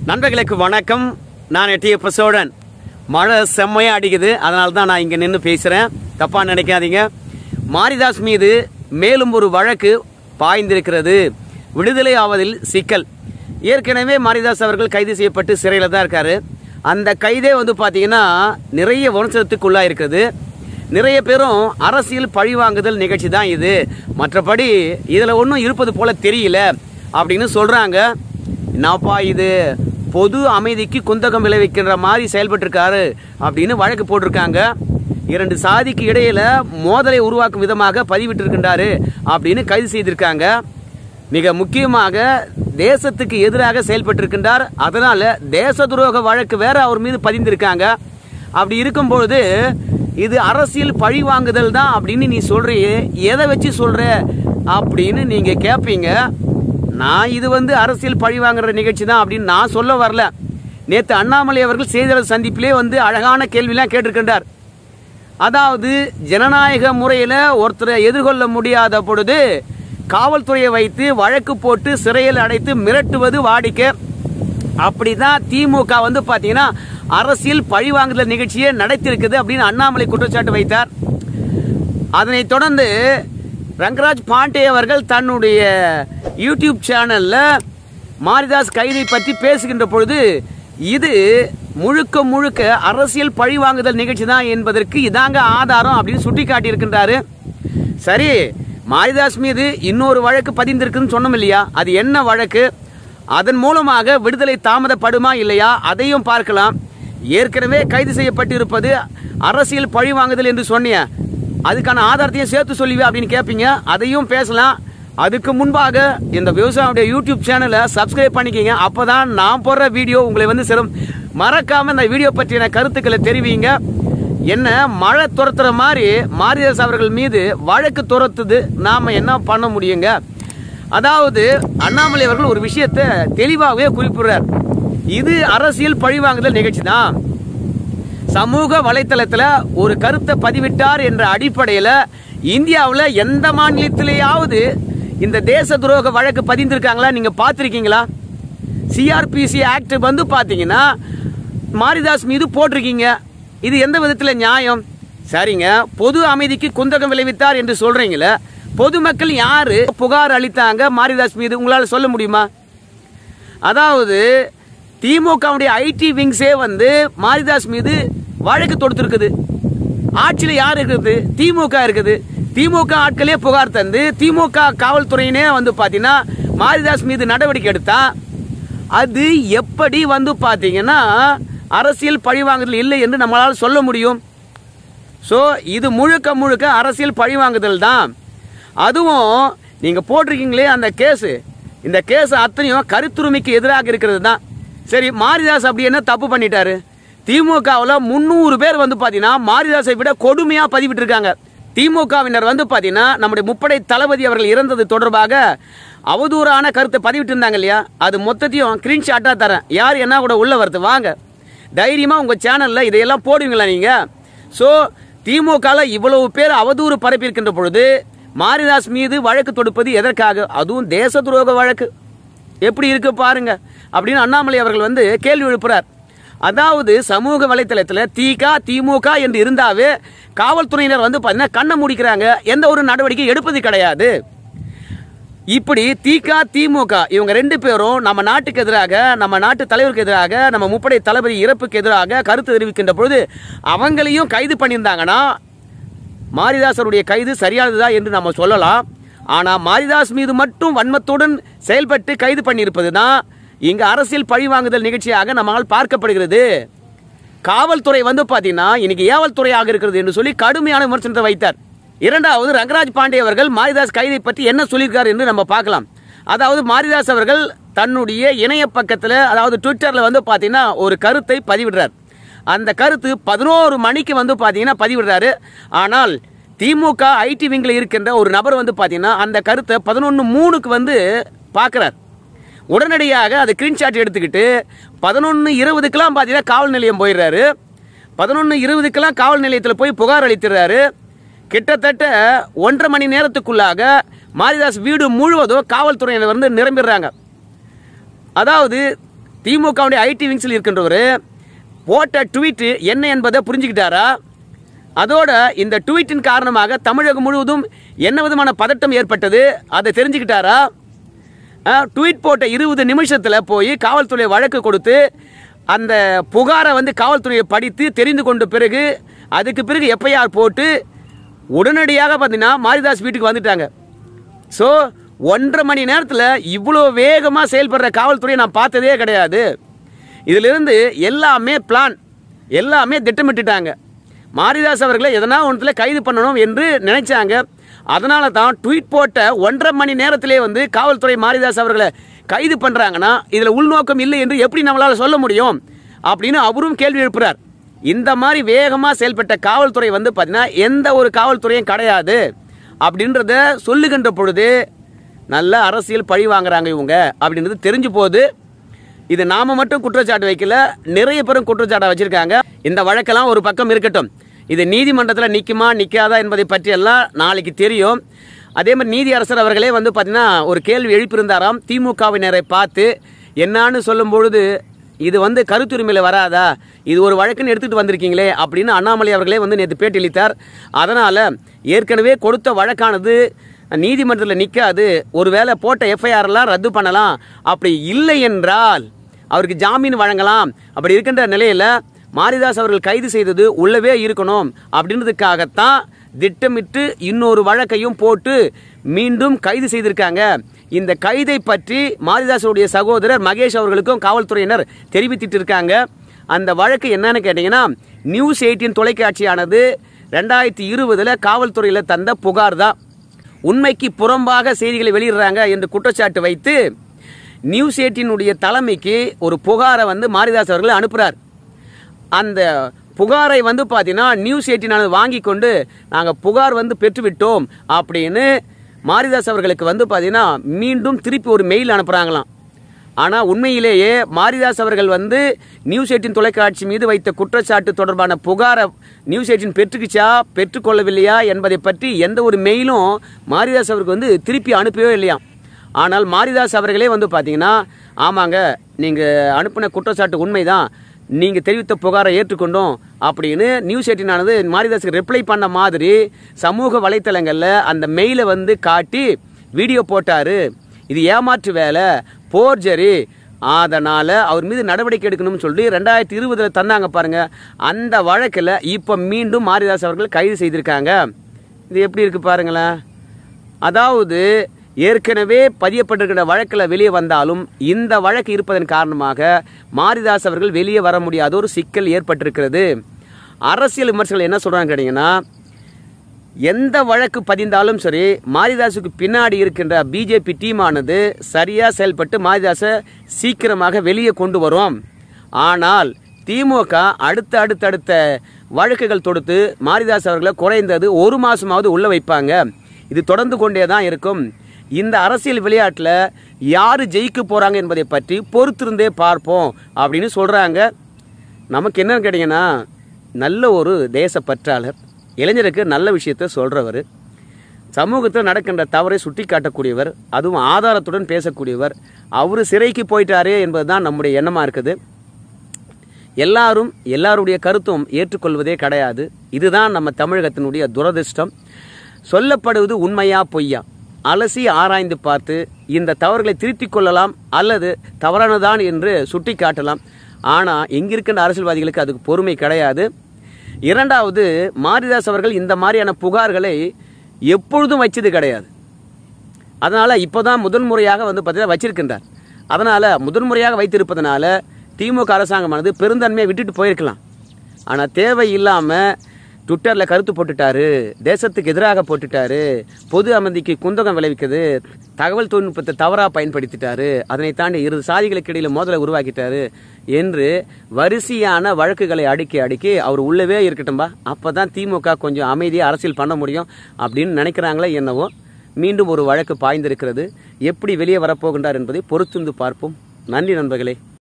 நண்பர்களுக்கு வணக்கம் நான் எட்டியப்ப சோழன் மழை செம்மையாக அடிக்குது அதனால தான் நான் இங்கே நின்று பேசுகிறேன் தப்பாக நினைக்காதீங்க மாரிதாஸ் மீது மேலும் ஒரு வழக்கு பாய்ந்திருக்கிறது விடுதலை ஆவதில் சிக்கல் ஏற்கனவே மாரிதாஸ் அவர்கள் கைது செய்யப்பட்டு சிறையில் தான் இருக்காரு அந்த கைதே வந்து பார்த்தீங்கன்னா நிறைய விமர்சனத்துக்குள்ளா இருக்குது நிறைய பேரும் அரசியல் பழிவாங்குதல் நிகழ்ச்சி தான் இது மற்றபடி இதில் ஒன்றும் இருப்பது போல தெரியல அப்படின்னு சொல்கிறாங்க என்னப்பா இது பொது அமைதிக்கு குந்தகம் விளைவிக்கின்ற மாதிரி செயல்பட்டிருக்காரு அப்படின்னு வழக்கு போட்டிருக்காங்க இரண்டு சாதிக்கு இடையில மோதலை உருவாக்கும் விதமாக பதிவிட்டிருக்கின்றாரு அப்படின்னு கைது செய்திருக்காங்க மிக முக்கியமாக தேசத்துக்கு எதிராக செயல்பட்டிருக்கின்றார் அதனால தேச துரோக வழக்கு வேற அவர் மீது பதிந்திருக்காங்க அப்படி இருக்கும் பொழுது இது அரசியல் பழி வாங்குதல் தான் அப்படின்னு நீ சொல்றியே எதை வச்சு சொல்ற அப்படின்னு நீங்க கேட்பீங்க நான் இது வந்து அரசியல் பழி வாங்குற நிகழ்ச்சி தான் அப்படின்னு நான் சொல்ல வரல நேற்று அண்ணாமலை அவர்கள் செய்தியாளர் சந்திப்பிலே வந்து அழகான கேள்விலாம் கேட்டிருக்கின்றார் அதாவது ஜனநாயக முறையில் ஒருத்தரை எதிர்கொள்ள முடியாத பொழுது காவல்துறையை வைத்து வழக்கு போட்டு சிறையில் அடைத்து மிரட்டுவது வாடிக்கை அப்படிதான் திமுக வந்து பாத்தீங்கன்னா அரசியல் பழிவாங்குதல் நிகழ்ச்சியை நடத்திருக்குது அப்படின்னு அண்ணாமலை குற்றச்சாட்டு வைத்தார் அதனைத் தொடர்ந்து ரங்கராஜ் பாண்டே அவர்கள் தன்னுடைய யூடியூப் சேனல்ல மாரிதாஸ் கைதை பற்றி பேசுகின்ற பொழுது இது முழுக்க முழுக்க அரசியல் பழிவாங்குதல் நிகழ்ச்சி தான் என்பதற்கு இதாங்க ஆதாரம் அப்படின்னு சுட்டி காட்டியிருக்கின்றாரு சரி மாரிதாஸ் மீது இன்னொரு வழக்கு பதிந்திருக்குன்னு சொன்னோம் இல்லையா அது என்ன வழக்கு அதன் மூலமாக விடுதலை தாமதப்படுமா இல்லையா அதையும் பார்க்கலாம் ஏற்கனவே கைது செய்யப்பட்டிருப்பது அரசியல் பழிவாங்குதல் என்று சொன்னிய அதுக்கான ஆதாரத்தையும் சேர்த்து சொல்லுவே அப்படின்னு கேட்பீங்க அதையும் பேசலாம் அதுக்கு முன்பாக இந்த விவசாயியுடைய யூடியூப் சேனலை சப்ஸ்கிரைப் பண்ணிக்கிங்க அப்பதான் நான் போடுற வீடியோ உங்களை வந்து சிறம் மறக்காம இந்த வீடியோ பற்றின கருத்துக்களை தெரிவிங்க என்ன மழை துரத்துற மாதிரி மாரிதாஸ் அவர்கள் மீது வழக்கு துரத்துது நாம என்ன பண்ண முடியுங்க அதாவது அண்ணாமலை அவர்கள் ஒரு விஷயத்தை தெளிவாகவே குறிப்பிடுறார் இது அரசியல் பழிவாங்குதல் நிகழ்ச்சி தான் சமூக வலைத்தளத்துல ஒரு கருத்தை பதிவிட்டார் என்ற அடிப்படையில் இந்தியாவில் எந்த மாநிலத்திலேயாவது இந்த தேச துரோக வழக்கு பதிந்திருக்காங்களா நீங்க பார்த்துருக்கீங்களா சிஆர்பிசி ஆக்ட் வந்து பார்த்தீங்கன்னா மாரிதாஸ் மீது போட்டிருக்கீங்க இது எந்த விதத்தில் நியாயம் சரிங்க பொது அமைதிக்கு குந்தகம் விளைவித்தார் என்று சொல்றீங்களே பொதுமக்கள் யாரு புகார் அளித்தாங்க மாரிதாஸ் மீது உங்களால் சொல்ல முடியுமா அதாவது திமுகவுடைய ஐடி விங்ஸே வந்து மாரிதாஸ் மீது வழக்கு தொடுத்திருக்குது ஆட்சியில் யார் இருக்குது திமுக இருக்குது திமுக ஆட்களே புகார் தந்து திமுக காவல்துறையினே வந்து பார்த்தீங்கன்னா மாரிதாஸ் மீது நடவடிக்கை எடுத்தா அது எப்படி வந்து பார்த்தீங்கன்னா அரசியல் பழிவாங்குதல் இல்லை என்று நம்மளால் சொல்ல முடியும் ஸோ இது முழுக்க முழுக்க அரசியல் பழிவாங்குதல் தான் அதுவும் நீங்கள் போட்டிருக்கீங்களே அந்த கேஸு இந்த கேஸ் அத்தனையும் கருத்துரிமைக்கு எதிராக இருக்கிறது தான் சரி மாரிதாஸ் அப்படி என்ன தப்பு பண்ணிட்டாரு திமுகவில் முந்நூறு பேர் வந்து பார்த்தீங்கன்னா மாரிதாஸை விட கொடுமையாக பதிவிட்டிருக்காங்க திமுகவினர் வந்து பார்த்தீங்கன்னா நம்முடைய முப்படை தளபதி அவர்கள் இறந்தது தொடர்பாக அவதூறான கருத்தை பதிவிட்டு இருந்தாங்க இல்லையா அது மொத்தத்தையும் ஸ்க்ரீன்ஷாட்டாக தரேன் யார் என்ன கூட உள்ள வருது வாங்க தைரியமாக உங்கள் சேனலில் இதையெல்லாம் போடுவீங்களா நீங்கள் ஸோ திமுகவில் இவ்வளவு பேர் அவதூறு பரப்பியிருக்கின்ற பொழுது மாரிதாஸ் மீது வழக்கு தொடுப்பது எதற்காக அதுவும் தேச துரோக வழக்கு எப்படி இருக்கு பாருங்க அப்படின்னு அண்ணாமலை அவர்கள் வந்து கேள்வி எழுப்புறார் அதாவது சமூக வலைத்தளத்தில் திக திமுக என்று இருந்தாவே காவல்துறையினர் வந்து பார்த்தீங்கன்னா கண்ணை முடிக்கிறாங்க எந்த ஒரு நடவடிக்கை எடுப்பது கிடையாது இப்படி திக திமுக இவங்க ரெண்டு பேரும் நம்ம நாட்டுக்கு எதிராக நம்ம நாட்டு தலைவருக்கு எதிராக நம்ம முப்படை தளபதி இறப்புக்கு எதிராக கருத்து தெரிவிக்கின்ற பொழுது அவங்களையும் கைது பண்ணியிருந்தாங்கன்னா மாரிதாசருடைய கைது சரியானதுதா என்று நம்ம சொல்லலாம் ஆனால் மாரிதாஸ் மீது மட்டும் வன்மத்துடன் செயல்பட்டு கைது பண்ணியிருப்பது தான் இங்கு அரசியல் பழிவாங்குதல் நிகழ்ச்சியாக நம்மால் பார்க்கப்படுகிறது காவல்துறை வந்து பார்த்தீங்கன்னா இன்னைக்கு ஏவல்துறையாக இருக்கிறது என்று சொல்லி கடுமையான விமர்சனத்தை வைத்தார் இரண்டாவது ரங்கராஜ் பாண்டே அவர்கள் மாரிதாஸ் கைதை பற்றி என்ன சொல்லியிருக்கார் என்று நம்ம பார்க்கலாம் அதாவது மாரிதாஸ் அவர்கள் தன்னுடைய இணைய பக்கத்தில் அதாவது ட்விட்டரில் வந்து பார்த்தீங்கன்னா ஒரு கருத்தை பதிவிடுறார் அந்த கருத்து பதினோரு மணிக்கு வந்து பார்த்தீங்கன்னா பதிவிடுறாரு ஆனால் திமுக ஐடி விங்கில் இருக்கின்ற ஒரு நபர் வந்து பார்த்தீங்கன்னா அந்த கருத்தை பதினொன்று மூணுக்கு வந்து பார்க்குறார் உடனடியாக அதை ஸ்க்ரீன்ஷாட் எடுத்துக்கிட்டு பதினொன்று இருபதுக்கெல்லாம் பார்த்தீங்கன்னா காவல் நிலையம் போயிடுறாரு பதினொன்று இருபதுக்கெல்லாம் காவல் நிலையத்தில் போய் புகார் அளித்துறாரு கிட்டத்தட்ட ஒன்றரை மணி நேரத்துக்குள்ளாக மாரிதாஸ் வீடு முழுவதும் காவல்துறையினர் வந்து நிரம்பிடுறாங்க அதாவது திமுகவுடைய ஐடி விங்ஸில் இருக்கின்றவர் போட்ட ட்வீட் என்ன என்பதை புரிஞ்சுக்கிட்டாரா அதோட இந்த ட்வீட்டின் காரணமாக தமிழகம் முழுவதும் என்ன விதமான பதட்டம் ஏற்பட்டது அதை தெரிஞ்சுக்கிட்டாரா ட்வீட் போட்ட இருபது நிமிஷத்தில் போய் காவல்துறை வழக்கு கொடுத்து அந்த புகாரை வந்து காவல்துறையை படித்து தெரிந்து கொண்ட பிறகு அதுக்கு பிறகு எஃப்ஐஆர் போட்டு உடனடியாக பார்த்தீங்கன்னா மாரிதாஸ் வீட்டுக்கு வந்துட்டாங்க ஸோ ஒன்றரை மணி நேரத்தில் இவ்வளோ வேகமாக செயல்படுற காவல்துறையை நான் பார்த்ததே கிடையாது இதிலிருந்து எல்லாமே பிளான் எல்லாமே திட்டமிட்டுட்டாங்க மாரிதாஸ் அவர்களை எதனா ஒன்றத்தில் கைது பண்ணணும் என்று நினைச்சாங்க அதனால தான் ட்வீட் போட்ட ஒன்றரை மணி நேரத்திலே வந்து காவல்துறை மாரிதாஸ் அவர்களை கைது பண்ணுறாங்கன்னா இதில் உள்நோக்கம் இல்லை என்று எப்படி நம்மளால் சொல்ல முடியும் அப்படின்னு அவரும் கேள்வி எழுப்புறார் இந்த மாதிரி வேகமாக செயல்பட்ட காவல்துறை வந்து பார்த்தீங்கன்னா எந்த ஒரு காவல்துறையும் கிடையாது அப்படின்றத சொல்லுகின்ற பொழுது நல்ல அரசியல் பழி வாங்குறாங்க இவங்க அப்படின்றது தெரிஞ்சு போகுது இது நாம மட்டும் குற்றச்சாட்டு வைக்கல நிறைய பேரும் குற்றச்சாட்டை வச்சிருக்காங்க இந்த வழக்கெல்லாம் ஒரு பக்கம் இருக்கட்டும் இது நீதிமன்றத்தில் நிற்குமா நிற்காதா என்பதை பற்றி எல்லாம் நாளைக்கு தெரியும் அதே மாதிரி நீதி அரசர் அவர்களே வந்து பார்த்தீங்கன்னா ஒரு கேள்வி எழுப்பியிருந்தாராம் திமுகவினரை பார்த்து என்னான்னு சொல்லும் பொழுது இது வந்து கருத்துரிமையில் வராதா இது ஒரு வழக்குன்னு எடுத்துகிட்டு வந்திருக்கீங்களே அப்படின்னு அண்ணாமலை அவர்களே வந்து நேற்று பேட்டியளித்தார் அதனால் ஏற்கனவே கொடுத்த வழக்கானது நீதிமன்றத்தில் நிற்காது ஒருவேளை போட்ட எஃப்ஐஆர்லாம் ரத்து பண்ணலாம் அப்படி இல்லை என்றால் அவருக்கு ஜாமீன் வழங்கலாம் அப்படி இருக்கின்ற நிலையில் மாரிதாஸ் அவர்கள் கைது செய்தது உள்ளவே இருக்கணும் அப்படின்றதுக்காகத்தான் திட்டமிட்டு இன்னொரு வழக்கையும் போட்டு மீண்டும் கைது செய்திருக்காங்க இந்த கைதை பற்றி மாரிதாஸுடைய சகோதரர் மகேஷ் அவர்களுக்கும் காவல்துறையினர் தெரிவித்திட்டு இருக்காங்க அந்த வழக்கு என்னன்னு கேட்டிங்கன்னா நியூஸ் எயிட்டின் தொலைக்காட்சியானது ரெண்டாயிரத்தி இருபதில் காவல்துறையில் தந்த புகார் தான் உண்மைக்கு புறம்பாக செய்திகளை வெளியிடுறாங்க என்று குற்றச்சாட்டு வைத்து நியூஸ் எயிட்டினுடைய தலைமைக்கு ஒரு புகாரை வந்து மாரிதாஸ் அவர்கள் அனுப்புகிறார் அந்த புகாரை வந்து பார்த்தீங்கன்னா நியூஸ் எயிட்டினானது வாங்கி கொண்டு நாங்கள் புகார் வந்து பெற்றுவிட்டோம் அப்படின்னு மாரிதாஸ் அவர்களுக்கு வந்து பார்த்தீங்கன்னா மீண்டும் திருப்பி ஒரு மெயில் அனுப்புகிறாங்களாம் ஆனால் உண்மையிலேயே மாரிதாஸ் அவர்கள் வந்து நியூஸ் எயிட்டின் தொலைக்காட்சி மீது வைத்த குற்றச்சாட்டு தொடர்பான புகாரை நியூஸ் எயிட்டின் பெற்றுக்குச்சா பெற்றுக்கொள்ளவில்லையா என்பதை பற்றி எந்த ஒரு மெயிலும் மாரிதாஸ் அவருக்கு வந்து திருப்பி அனுப்பவே இல்லையாம் ஆனால் மாரிதாஸ் அவர்களே வந்து பார்த்தீங்கன்னா ஆமாங்க நீங்கள் அனுப்பின குற்றச்சாட்டு உண்மைதான் நீங்கள் தெரிவித்த புகாரை ஏற்றுக்கொண்டோம் அப்படின்னு நியூஸ் எயிட்டினானது மாரிதாஸுக்கு ரிப்ளை பண்ண மாதிரி சமூக வலைத்தளங்களில் அந்த மெயிலை வந்து காட்டி வீடியோ போட்டாரு இது ஏமாற்று வேலை போர்ஜரி அதனால் அவர் மீது நடவடிக்கை எடுக்கணும்னு சொல்லி ரெண்டாயிரத்தி இருபதில் தந்தாங்க பாருங்க அந்த வழக்கில் இப்போ மீண்டும் மாரிதாஸ் அவர்கள் கைது செய்திருக்காங்க இது எப்படி இருக்கு பாருங்களேன் அதாவது ஏற்கனவே பதியப்பட்டிருக்கிற வழக்கில் வெளியே வந்தாலும் இந்த வழக்கு இருப்பதன் காரணமாக மாரிதாஸ் அவர்கள் வெளியே வர முடியாத ஒரு சிக்கல் ஏற்பட்டிருக்கிறது அரசியல் விமர்சகர்கள் என்ன சொல்றாங்க கேட்டீங்கன்னா எந்த வழக்கு பதிந்தாலும் சரி மாரிதாஸுக்கு பின்னாடி இருக்கின்ற பிஜேபி டீமானது சரியாக செயல்பட்டு மாரிதாஸை சீக்கிரமாக வெளியே கொண்டு வரும் ஆனால் திமுக அடுத்த அடுத்தடுத்த வழக்குகள் தொடுத்து மாரிதாஸ் அவர்களை குறைந்தது ஒரு மாசமாவது உள்ள வைப்பாங்க இது தொடர்ந்து கொண்டே தான் இருக்கும் இந்த அரசியல் விளையாட்டில் யார் ஜெயிக்க போகிறாங்க என்பதை பற்றி பொறுத்திருந்தே பார்ப்போம் அப்படின்னு சொல்கிறாங்க நமக்கு என்னன்னு கேட்டிங்கன்னா நல்ல ஒரு தேசப்பற்றாளர் இளைஞருக்கு நல்ல விஷயத்த சொல்கிறவர் சமூகத்தில் நடக்கின்ற தவறை சுட்டி காட்டக்கூடியவர் அதுவும் ஆதாரத்துடன் பேசக்கூடியவர் அவர் சிறைக்கு போயிட்டாரே என்பதுதான் நம்முடைய எண்ணமாக இருக்குது எல்லாரும் எல்லாருடைய கருத்தும் ஏற்றுக்கொள்வதே கிடையாது இதுதான் நம்ம தமிழகத்தினுடைய துரதிர்ஷ்டம் சொல்லப்படுவது உண்மையா பொய்யா அலசி ஆராய்ந்து பார்த்து இந்த தவறுகளை திருத்திக் கொள்ளலாம் அல்லது தவறானதான் என்று சுட்டி காட்டலாம் ஆனால் எங்கிருக்கின்ற அரசியல்வாதிகளுக்கு அதுக்கு பொறுமை கிடையாது இரண்டாவது மாரிதாஸ் அவர்கள் இந்த மாதிரியான புகார்களை எப்பொழுதும் வச்சது கிடையாது அதனால இப்போதான் முதன்முறையாக வந்து பார்த்தீங்கன்னா வச்சிருக்கின்றார் அதனால முதன்முறையாக வைத்திருப்பதனால திமுக அரசாங்கமானது பெருந்தன்மையை விட்டுட்டு போயிருக்கலாம் ஆனால் தேவையில்லாமல் ட்விட்டரில் கருத்து போட்டுட்டாரு தேசத்துக்கு எதிராக போட்டுட்டாரு பொது அமைதிக்கு குந்தகம் விளைவிக்குது தகவல் தொழில்நுட்பத்தை தவறாக பயன்படுத்திட்டாரு அதனை தாண்டி இரு சாதிகளுக்கு இடையில மோதலை உருவாக்கிட்டாரு என்று வரிசையான வழக்குகளை அடுக்கி அடுக்கி அவர் உள்ளவே இருக்கட்டும்பா அப்போ தான் திமுக கொஞ்சம் அமைதியாக அரசியல் பண்ண முடியும் அப்படின்னு நினைக்கிறாங்களே என்னவோ மீண்டும் ஒரு வழக்கு பாய்ந்திருக்கிறது எப்படி வெளியே வரப்போகின்றார் என்பதை பொறுத்திருந்து பார்ப்போம் நன்றி நண்பர்களே